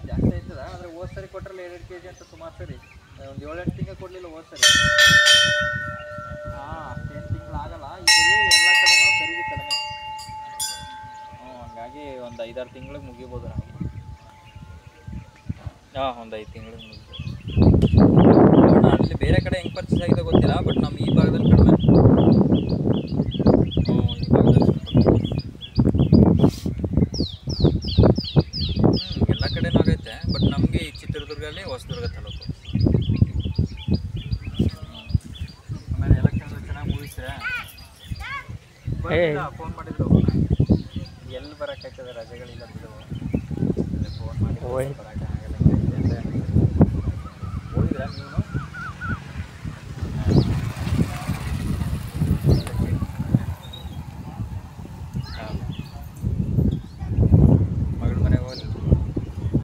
ಜಾಸ್ತಿ ಆಯ್ತದ ಆದರೆ ಹೋದ್ ಸರಿ ಕೊಟ್ರಲ್ಲ ಎರಡು ಕೆ ಜಿ ಅಂತ ಸುಮಾರು ಸರಿ ಒಂದು ಏಳೆಂಟು ತಿಂಗಳು ಕೊಡಲಿಲ್ಲ ಹೋದ್ ಸರಿ ಹಾಂ ಅಷ್ಟೇನು ತಿಂಗಳು ಆಗಲ್ಲ ಈ ಸರಿ ಎಲ್ಲ ಕಡೆನೂ ಖರೀದಿ ಕಡಿಮೆ ಹ್ಞೂ ಹಂಗಾಗಿ ಒಂದು ಐದಾರು ತಿಂಗಳಿಗೆ ಮುಗಿಬೋದು ನಮಗೆ ಹಾಂ ಒಂದು ಐದು ತಿಂಗಳಿಗೆ ಮುಗಿಬೋದು ನೋಡೋಣ ಅಲ್ಲಿ ಬೇರೆ ಕಡೆ ಹೆಂಗೆ ಪರ್ಚೇಸ್ ಆಗಿದೆ ಗೊತ್ತಿಲ್ಲ ಬಟ್ ನಮ್ಮ ಈ ಭಾಗದಲ್ಲಿ ಕಡಿಮೆ ಹ್ಞೂ ಈ ಭಾಗದಲ್ಲಿ ಸ್ವಲ್ಪ ಕಡಿಮೆ. ಹ್ಮ್, ಎಲ್ಲ ಕಡೆನೂ ಆಗೈತೆ ಬಟ್ ನಮಗೆ ಈ ಚಿತ್ರದುರ್ಗಲ್ಲಿ ಹೊಸದುರ್ಗ ತಾಲೂಕು ಆಮೇಲೆ ಎಲೆಕ್ಷನ್ ಚೆನ್ನಾಗಿ ಮುಗಿಸ್ರೆ ಫೋನ್ ಮಾಡಿದ್ರು ಎಲ್ಲಿ ಬರೋಕ್ಕಾಗ್ತದೆ ರಜೆಗಳಿಲ್ಲ ಬಿಡು ಫೋನ್ ಮಾಡಿ ಬರೋಕ್ಕಾಗಲ್ಲ.